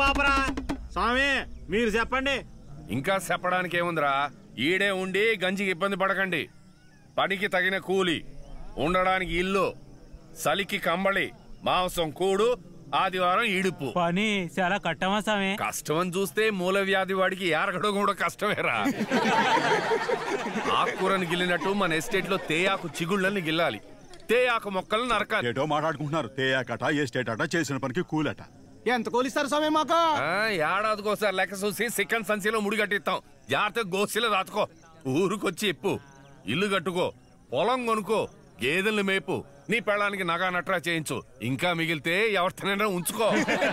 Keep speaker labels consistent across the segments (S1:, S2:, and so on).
S1: పాపరా స్వామి మీరు చెప్పండి
S2: ఇంకా చెప్పడానికి ఏముందిరా ఈడే ఉండి గంజికి ఇబ్బంది పడకండి పనికి తగిన కూలి ఉండడానికి ఇల్లు చలికి కంబళి మాంసం కూడు ఆదివారం ఇడుపు
S3: పని చాలా కట్టమా స్వామి
S2: కష్టమని చూస్తే మూల వ్యాధి వాడికి ఏరగడం కూడా కష్టమేరా ఆకుకూరని గిల్లినట్టు మన ఎస్టేట్ లో తేయాకు చిగుళ్ళని గిల్లాలి తేయాకు మొక్కలను నరకాలి
S4: ఏటో మాట్లాడుకుంటున్నారు తేయాకట ఏ స్టేట్ అట చేసిన పనికి కూలట
S5: ఎంత కోలిస్తారు స్వామి మాకు
S2: ఆ, ఏడాదికోసారి లెక్క చూసి సిక్కన్ సంచిలో ముడి కట్టిస్తాం జాగ్రత్తగా గోసిలో దాచుకో ఊరుకొచ్చి ఇప్పు ఇల్లు కట్టుకో పొలం కొనుక్కో గేదెల్ని మేపు నీ పెళ్ళానికి నగా నట్రా చేయించు ఇంకా మిగిలితే ఎవరితోనైనా ఉంచుకో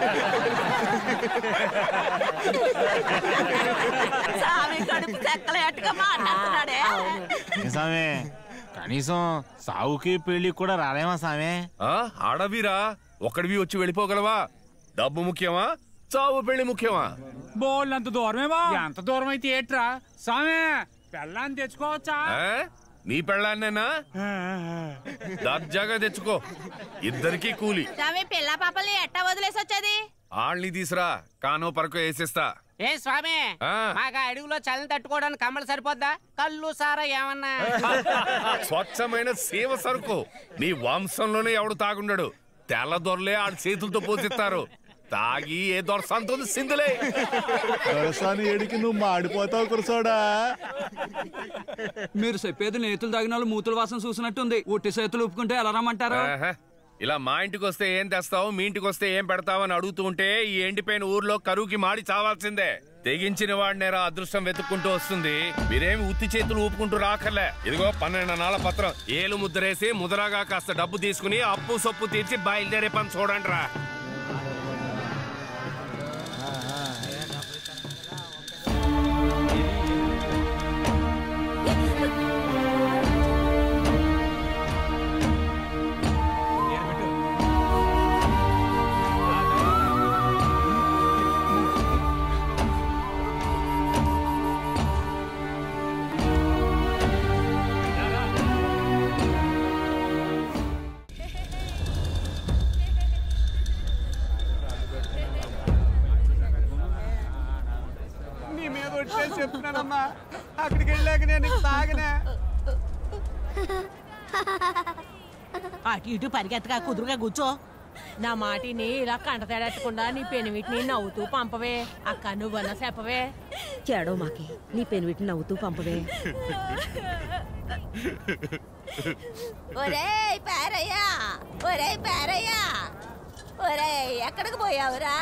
S6: స్వామి కడుపు చెక్కలేట్టుగా మాట్లాడుతున్నాడే
S1: స్వామి కనీసం సావుకి పెళ్లి కూడా రాలేమా స్వామి
S2: ఆ ఆడవిరా ఒక్కడివి వచ్చి వెళ్ళిపోగలవా డబ్బు ముఖ్యమా చావు పెళ్లి ముఖ్యమా
S3: బోల్ అంత దూరమేమా ఎంత దూరం అయితే ఏట్రా స్వామి పెళ్ళాన్ని తెచ్చుకోవచ్చా
S2: ఆ? నీ పెళ్ళాన్నేనా దర్జాగా తెచ్చుకో ఇద్దరికి కూలి
S6: స్వామి పిల్ల పాపల్ని ఎట్టా వదిలేసి వచ్చేది
S2: ఆళ్ళని తీసురా కానో పరకు వేసేస్తా
S7: ఏ స్వామి
S2: ఆ.
S7: మాకు అడవిలో చల్లని తట్టుకోవడానికి కమ్మలు సరిపోద్దా కళ్ళు సారా ఏమన్నా
S2: స్వచ్ఛమైన సేవ సరుకు నీ వంశంలోనే ఎవడు తాగుండడు తెల్ల దొరలే ఆడి చేతులతో పోసిస్తారు తాగి ఏ దొరసంతుంది సిందులే
S4: దొరసాని ఏడికి నువ్వు మాడిపోతావు కురసోడా
S8: మీరు చెప్పేది నేతులు తాగిన వాళ్ళు మూతుల వాసన చూసినట్టుంది ఒట్టి చేతులు ఒప్పుకుంటే ఎలా రమ్మంటారు
S2: ఆహా. ఇలా మా ఇంటికి వస్తే ఏం తెస్తావు మీ ఇంటికి వస్తే ఏం పెడతావు అని అడుగుతూ ఉంటే ఈ ఎండిపోయిన ఊర్లో కరువుకి మాడి చావాల్సిందే తెగించిన వాడినేరా అదృష్టం వెతుక్కుంటూ వస్తుంది మీరేమి ఉత్తి చేతులు ఊపుకుంటూ రాకర్లే ఇదిగో పన్నెండు నాల పత్రం ఏలు ముద్రేసి ముదరాగా కాస్త డబ్బు తీసుకుని అప్పు సొప్పు తీర్చి బయలుదేరే పని చూడండి రా
S5: నీ మీద వచ్చేసి చెప్తున్నానమ్మా అక్కడికి వెళ్ళాక నేను నీకు తాగనే
S6: అటు ఇటు పరిగెత్తగా కుదురుగా కూర్చో నా మాటిని ఇలా కంట తేడట్టకుండా నీ పెనిమిటిని నవ్వుతూ పంపవే అక్క నువ్వన్నా చెప్పవే
S9: చెడో మాకి నీ పెనివిటి నవ్వుతూ పంపవే
S6: ఒరేయ్ పారయ్యా ఒరేయ్ పారయ్యా ఒరేయ్ ఎక్కడికి పోయావురా